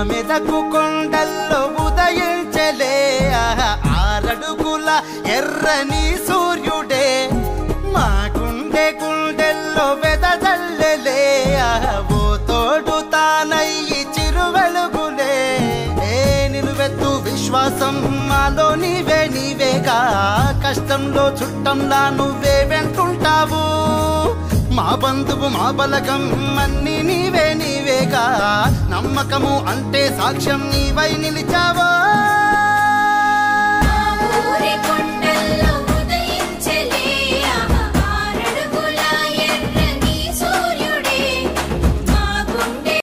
మెదకు కొండల్లో ఉదయించలే ఆహా, ఆరడుగుల ఎర్రని సూర్యుడే మా గుండె గుండెల్లో వెదజల్లెలే ఆహా, ఓ తోడు తానయ్యి చిరు వెలుగులే ఏ నిలువెత్తు విశ్వాసం మాలో నీవే నీవేగా కష్టంలో చుట్టంలా నువ్వే వెంటుంటావు మా బంధువు మా బలగం అన్ని నీవే నీవేగా నమ్మకము అంటే సాక్ష్యం నీవై నిలిచావో